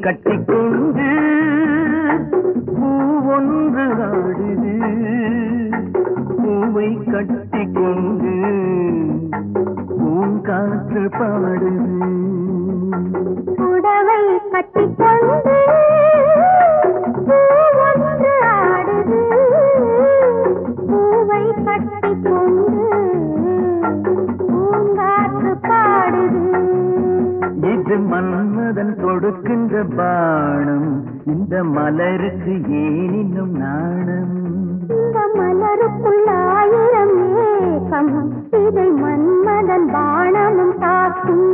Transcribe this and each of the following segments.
கட்டிக்கொண்டு பூ ஒன்று ஆடுது பூவை கட்டிக்கொண்டு பூங்காற்று பாடுது புடவை கட்டிக்கொண்டு பூ ஒன்று ஆடுது பூவை கட்டிக்கொண்டு பூங்காற்று பாடுது இது மன்மதன் கொடுக்கின்ற பானம் இந்த மலருக்கு ஏன் இன்னும் நாணம் இந்த மலருக்குள் ஆயிரம் ஏக்கம் இதை மன்மதன் பாணமும் தாக்கும்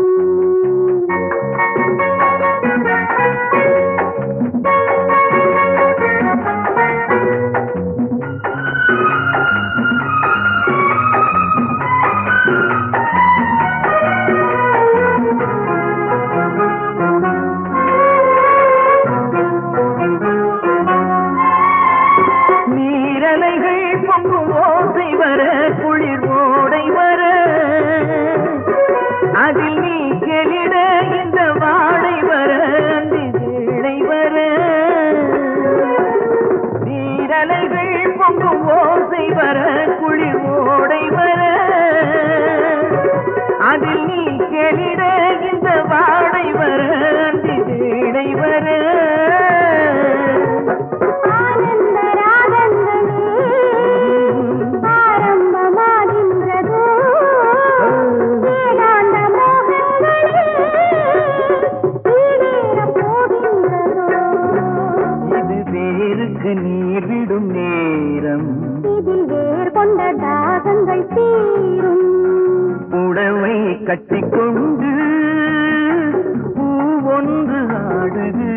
நீரலைகள் பொங்கும் ஓசை வர குளிர் ஓடை வர அதில் நீ கெளிட இந்த வாடை வர அந்தி வேளை வர நீரலைகள் பொங்கும் ஓசை வர குளிர் ஓடை வர அதில் நீ கெளிட இந்த வாடை வர அந்தி வேளை வர ஆனந்த ராகங்களே ஆரம்பமாகின்றதோ வேதாந்த மோகங்களே ஈடேறப் போகின்றதோ இது வேருக்கு நீர் விடும் நேரம் இதில் வேர் கொண்ட தாகங்கள் தீரும் புடவை கட்டிக்கொண்டு பூ ஒன்று ஆடுது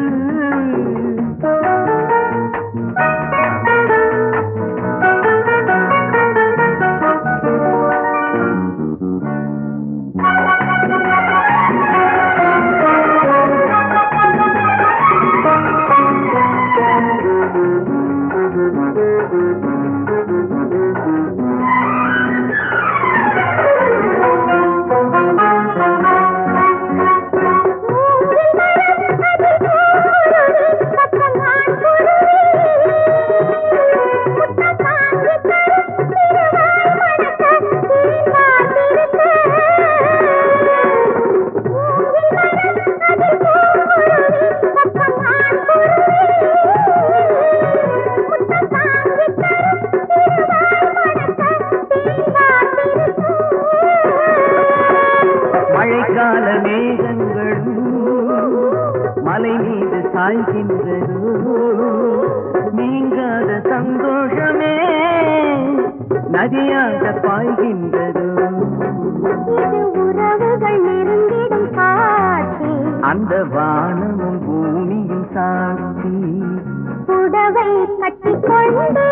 மழைக்கால மேகங்களும் மலை மீது சாய்கின்றது நீங்காத சந்தோஷமே நதியாக பாய்கின்றது இது உறவுகள் நெருங்கிடும் காட்சி அந்த வானமும் பூமியும் சாட்சி புடவை கட்டிக்கொண்டு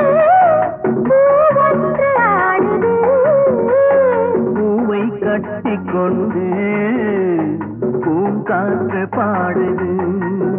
பூவொன்று ஆடுது பூவை கட்டிக்கொண்டு பூங்காற்று பாடுது